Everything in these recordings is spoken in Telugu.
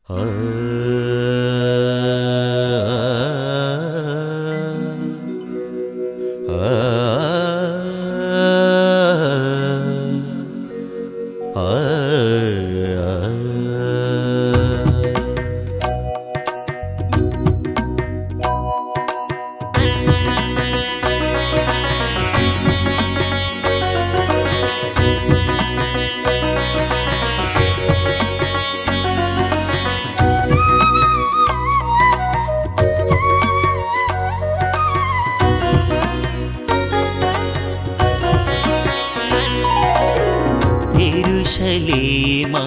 ఎరుషలేమా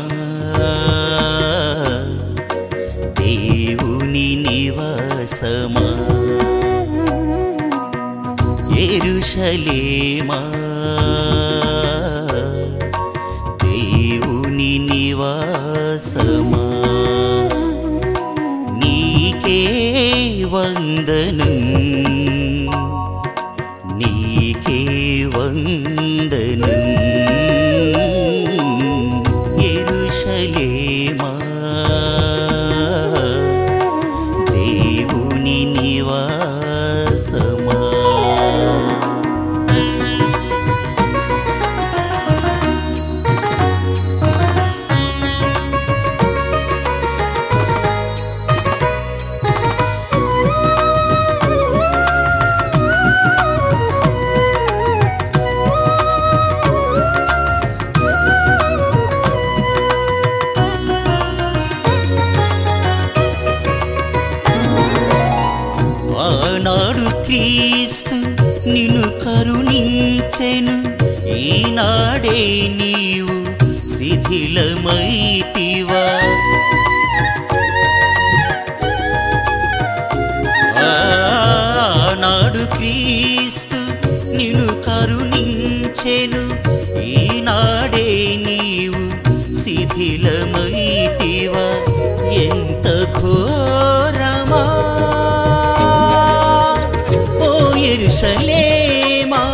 దేవుని నివాసమా ఎరుషలేమా దేవుని నివాసమా నీకే వందనం నీకే వందనం ఎరుషలేమా దేవుని నివాసమా ఆనాడు క్రీస్తు నిన్ను కరుణించెను ఈనాడే నీవు శిథిలమైతివా ఆనాడు క్రీస్తు నిన్ను కరుణించెను ఈనాడే నీవు శిథిలమైతివా ఎంత ఘోరమా ఓ ఎరుషలేమా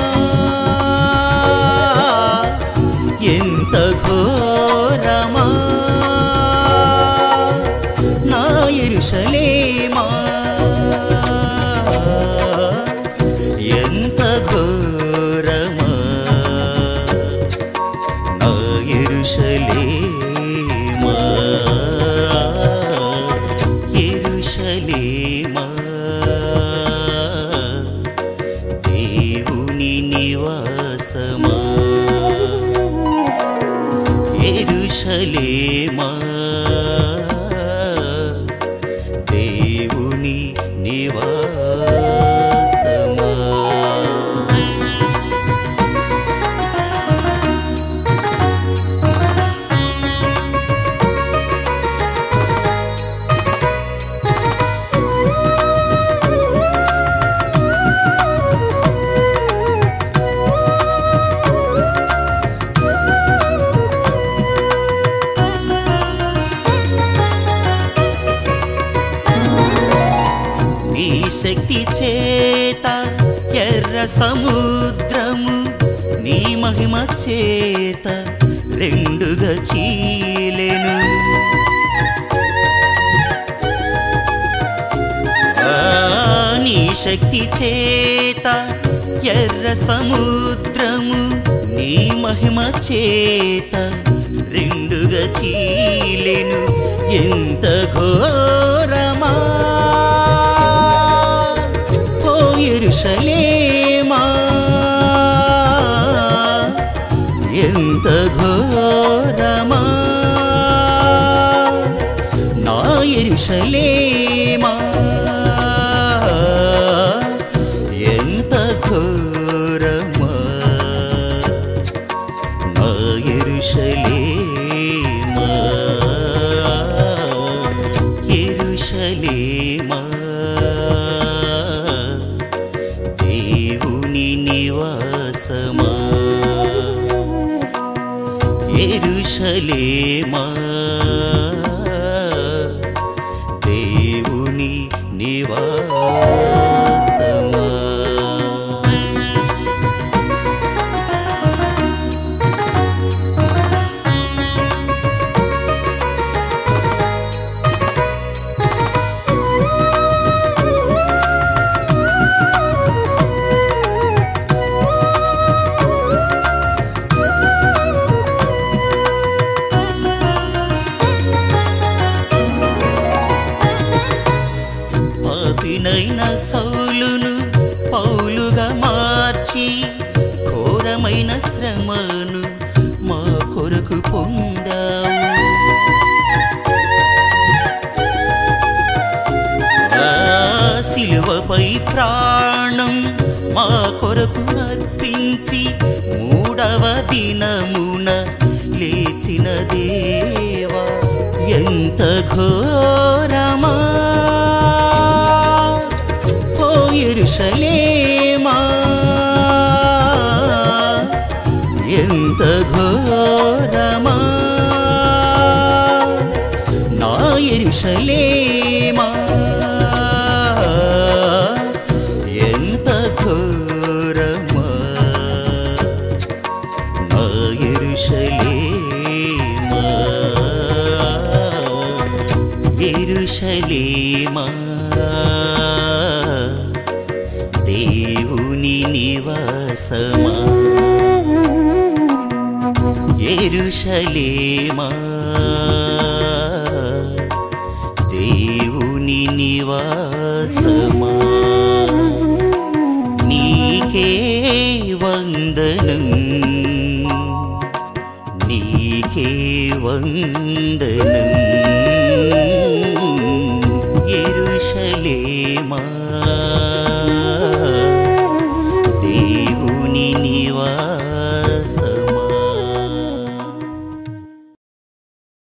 ఎంత ఘోరమా నా ఎరుషలేమా ఎంత ఘోరమా నా ఎరుషలేమా ఎరుషలేమా దేవుని నివాసమా ఎరుషలేమా దేవుని నివాసమా నీ శక్తి చేత ఎర్ర సముద్రము నీ మహిమ చేత రెండుగా చీలెను ఆ, నీ శక్తి చేత ఎర్ర సముద్రము నీ మహిమ చేత రెండుగా చీలెను ఎంత ఘోరమా ఓ ఎరుషలేమా ఎంత ఘోరమా నా ఎరుషలేమా ఎంత ఘోరమా నా ఎరుషలేమా ఎరుషలేమా దేవుని నివాసమా ఎరుషలేమా దేవుని పై ప్రాణం మా కొరకు అర్పించి మూడవ దినమున లేచిన దేవా ఎంత ఘోరమా ఓ ఎరుషలేమా ఎంత ఘోరమా నా ఎరుషలేమా ఎంత ఘోరమా నా ఎరుషలేమా ఎరుషలేమా దేవుని నివాసమా ఎరుషలేమా దేవుని నివాసమా నీకే వందనం నీకే వందనం ఎరుషలేమా